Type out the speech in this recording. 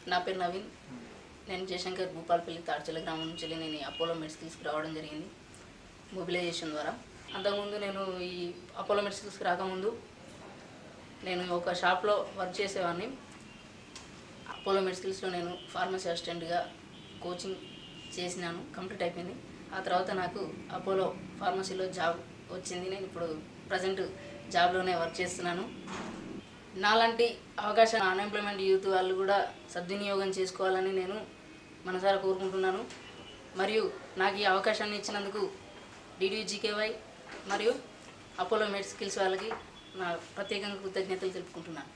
నా పేరు నవీన్ నేను జయశంకర్ భూపాలపల్లి తాడ్చల గ్రామం నుంచి వెళ్ళి నేను ఈ అపోలో మెడిసిల్స్కి రావడం జరిగింది మొబిలైజేషన్ ద్వారా అంతకుముందు నేను ఈ అపోలో మెడిసిల్స్కి రాకముందు నేను ఒక షాప్లో వర్క్ చేసేవాడిని అపోలో మెడిసిల్స్లో నేను ఫార్మసీ అసిస్టెంట్గా కోచింగ్ చేసినాను కంప్లీట్ అయిపోయింది ఆ తర్వాత నాకు అపోలో ఫార్మసీలో జాబ్ వచ్చింది నేను ఇప్పుడు ప్రజెంట్ జాబ్లోనే వర్క్ చేస్తున్నాను నాలాంటి అవకాశం అన్ఎంప్లాయ్మెంట్ యూత్ వాళ్ళు కూడా సద్వినియోగం చేసుకోవాలని నేను మనసారా కోరుకుంటున్నాను మరియు నాకు ఈ అవకాశాన్ని ఇచ్చినందుకు డిడిజికేవై మరియు అపోలో మెడ్ స్కిల్స్ వాళ్ళకి నా ప్రత్యేకంగా కృతజ్ఞతలు తెలుపుకుంటున్నాను